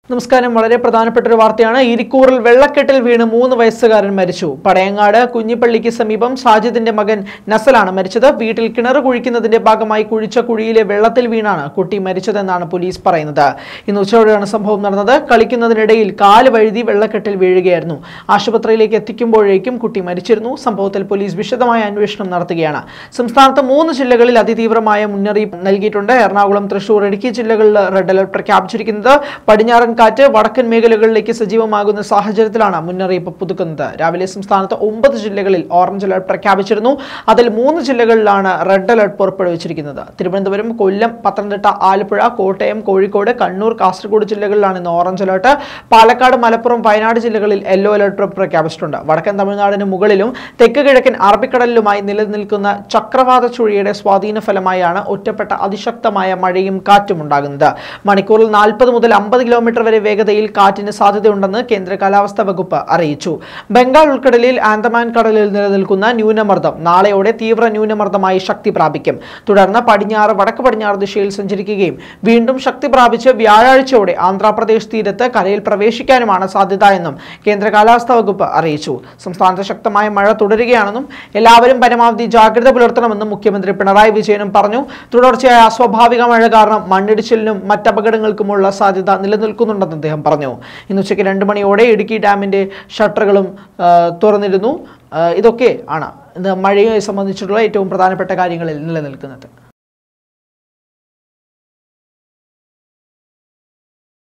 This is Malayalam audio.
നമസ്കാരം വളരെ പ്രധാനപ്പെട്ട ഒരു വാർത്തയാണ് ഇരിക്കൂറിൽ വെള്ളക്കെട്ടിൽ വീണ് മൂന്ന് വയസ്സുകാരൻ മരിച്ചു പടയങ്ങാട് കുഞ്ഞിപ്പള്ളിക്ക് സമീപം സാജിദിന്റെ മകൻ നസലാണ് മരിച്ചത് വീട്ടിൽ കിണർ കുഴിക്കുന്നതിന്റെ ഭാഗമായി കുഴിച്ച കുഴിയിലെ വെള്ളത്തിൽ വീണാണ് കുട്ടി മരിച്ചതെന്നാണ് പോലീസ് പറയുന്നത് ഇന്ന് ഉച്ചയോടെയാണ് സംഭവം നടന്നത് കളിക്കുന്നതിനിടയിൽ കാല് വഴുതി വെള്ളക്കെട്ടിൽ വീഴുകയായിരുന്നു ആശുപത്രിയിലേക്ക് എത്തിക്കുമ്പോഴേക്കും കുട്ടി മരിച്ചിരുന്നു സംഭവത്തിൽ പോലീസ് വിശദമായ അന്വേഷണം നടത്തുകയാണ് സംസ്ഥാനത്ത് മൂന്ന് ജില്ലകളിൽ അതിതീവ്രമായ മുന്നറിയിപ്പ് നൽകിയിട്ടുണ്ട് എറണാകുളം തൃശൂർ ഇടുക്കി ജില്ലകളിൽ റെഡ് അലർട്ട് പ്രഖ്യാപിച്ചിരിക്കുന്നത് പടിഞ്ഞാറൻ കാറ്റ് വടക്കൻ മേഖലകളിലേക്ക് സജീവമാകുന്ന സാഹചര്യത്തിലാണ് മുന്നറിയിപ്പ് പുതുക്കുന്നത് രാവിലെ സംസ്ഥാനത്ത് ഒമ്പത് ജില്ലകളിൽ ഓറഞ്ച് അലർട്ട് പ്രഖ്യാപിച്ചിരുന്നു അതിൽ മൂന്ന് ജില്ലകളിലാണ് റെഡ് അലർട്ട് പുറപ്പെടുവിച്ചിരിക്കുന്നത് തിരുവനന്തപുരം കൊല്ലം പത്തനംതിട്ട ആലപ്പുഴ കോട്ടയം കോഴിക്കോട് കണ്ണൂർ കാസർഗോഡ് ജില്ലകളിലാണ് ഇന്ന് ഓറഞ്ച് അലർട്ട് പാലക്കാട് മലപ്പുറം വയനാട് ജില്ലകളിൽ യെല്ലോ അലർട്ട് പ്രഖ്യാപിച്ചിട്ടുണ്ട് വടക്കൻ തമിഴ്നാടിന് മുകളിലും തെക്ക് കിഴക്കൻ അറബിക്കടലിലുമായി നിലനിൽക്കുന്ന ചക്രവാത ചുഴിയുടെ സ്വാധീന ഫലമായാണ് ഒറ്റപ്പെട്ട അതിശക്തമായ മഴയും കാറ്റും ഉണ്ടാകുന്നത് മണിക്കൂറിൽ നാൽപ്പത് മുതൽ അമ്പത് കിലോമീറ്റർ വരെ വേഗതയിൽ കാറ്റിന് സാധ്യതയുണ്ടെന്ന് കേന്ദ്ര കാലാവസ്ഥാ വകുപ്പ് അറിയിച്ചു ബംഗാൾ ഉൾക്കടലിൽ ആൻഡമാൻ കടലിൽ നിലനിൽക്കുന്ന ന്യൂനമർദ്ദം നാളെയോടെ തീവ്ര ന്യൂനമർദ്ദമായി ശക്തി പ്രാപിക്കും തുടർന്ന് പടിഞ്ഞാറ് വടക്ക് പടിഞ്ഞാറ് ദിശയിൽ സഞ്ചരിക്കുകയും വീണ്ടും ശക്തി പ്രാപിച്ച് വ്യാഴാഴ്ചയോടെ ആന്ധ്രാപ്രദേശ് തീരത്ത് കരയിൽ പ്രവേശിക്കാനുമാണ് സാധ്യത എന്നും കേന്ദ്ര കാലാവസ്ഥാ വകുപ്പ് അറിയിച്ചു സംസ്ഥാനത്ത് ശക്തമായ മഴ തുടരുകയാണെന്നും എല്ലാവരും പരമാവധി ജാഗ്രത പുലർത്തണമെന്നും മുഖ്യമന്ത്രി പിണറായി വിജയനും പറഞ്ഞു തുടർച്ചയായ അസ്വാഭാവിക മഴ കാരണം മണ്ണിടിച്ചിലിനും മറ്റപകടങ്ങൾക്കുമുള്ള സാധ്യത നിലനിൽക്കുന്നുണ്ടെന്ന് അദ്ദേഹം പറഞ്ഞു ഇന്ന് ഉച്ചയ്ക്ക് രണ്ട് മണിയോടെ ഇടുക്കി ഡാമിന്റെ ഷട്ടറുകളും ആ, തുറന്നിരുന്നു ആ, ഇതൊക്കെ ആണ് ഇന്ന് മഴയെ സംബന്ധിച്ചിട്ടുള്ള ഏറ്റവും പ്രധാനപ്പെട്ട കാര്യങ്ങളിൽ നിലനിൽക്കുന്നത്